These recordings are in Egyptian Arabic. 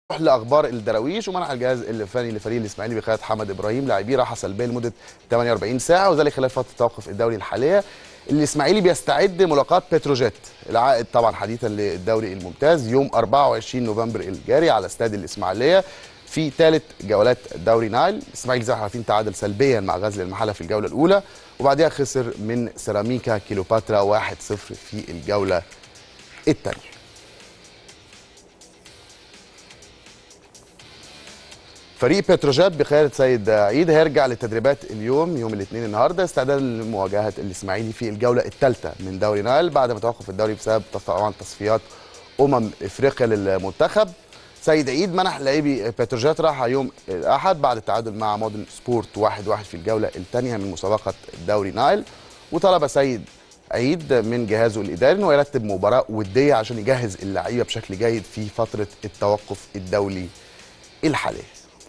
نروح لاخبار الدراويش ومنع الجهاز الفني لفريق الاسماعيلي بقياده حمد ابراهيم لاعبيه راحه سلبيه لمده 48 ساعه وذلك خلال فتره التوقف الدوري الحاليه الاسماعيلي بيستعد ملاقاه بتروجيت العائد طبعا حديثا للدوري الممتاز يوم 24 نوفمبر الجاري على استاد الاسماعيليه في ثالث جولات دوري نايل الاسماعيلي زي ما عارفين تعادل سلبيا مع غزل المحله في الجوله الاولى وبعدها خسر من سيراميكا كيلوباترا 1-0 في الجوله الثانيه فريق بتروجيت بقياده سيد عيد هيرجع للتدريبات اليوم يوم الاثنين النهارده استعدادا لمواجهه الاسماعيلي في الجوله الثالثه من دوري نايل بعد ما توقف الدوري بسبب طبعا تصفيات امم افريقيا للمنتخب سيد عيد منح لاعبي بتروجيت راحه يوم الاحد بعد التعادل مع مودرن سبورت 1-1 واحد واحد في الجوله الثانيه من مسابقه دوري نايل وطلب سيد عيد من جهازه الاداري انه يرتب مباراه وديه عشان يجهز اللعيبه بشكل جيد في فتره التوقف الدولي الحاليه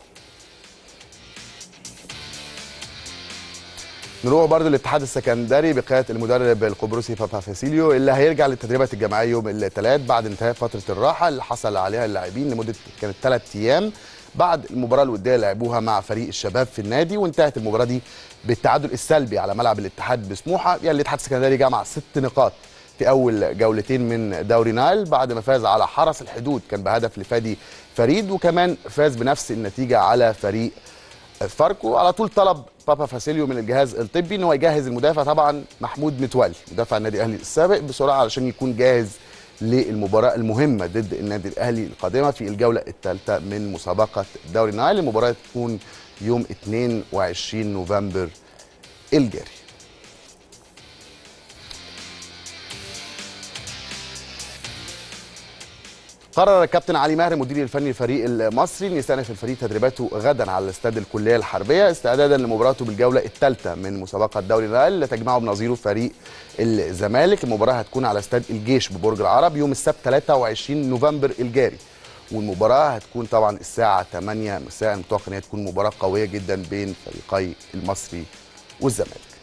نروح برضه للاتحاد السكندري بقياده المدرب القبرصي بابا فاسيليو اللي هيرجع للتدريبات الجماعيه يوم الثلاث بعد انتهاء فتره الراحه اللي حصل عليها اللاعبين لمده كانت ثلاث ايام بعد المباراه الوديه اللي لعبوها مع فريق الشباب في النادي وانتهت المباراه دي بالتعادل السلبي على ملعب الاتحاد بسموحه يعني الاتحاد السكندري جمع ست نقاط في اول جولتين من دوري نايل بعد ما فاز على حرس الحدود كان بهدف لفادي فريد وكمان فاز بنفس النتيجه على فريق فاركو على طول طلب بابا فاسيليو من الجهاز الطبي ان هو يجهز المدافع طبعا محمود متولي مدافع النادي الاهلي السابق بسرعه علشان يكون جاهز للمباراه المهمه ضد النادي الاهلي القادمه في الجوله الثالثه من مسابقه دوري نايل المباراه تكون يوم 22 نوفمبر الجاري قرر الكابتن علي ماهر المدير الفني للفريق المصري ان يستأنف الفريق تدريباته غدا على استاد الكليه الحربيه استعدادا لمباراته بالجوله الثالثه من مسابقه دوري نايل اللي تجمعه بنظيره فريق الزمالك المباراه هتكون على استاد الجيش ببرج العرب يوم السبت 23 نوفمبر الجاري والمباراه هتكون طبعا الساعه 8 مساء متوقع ان هي تكون مباراه قويه جدا بين فريقي المصري والزمالك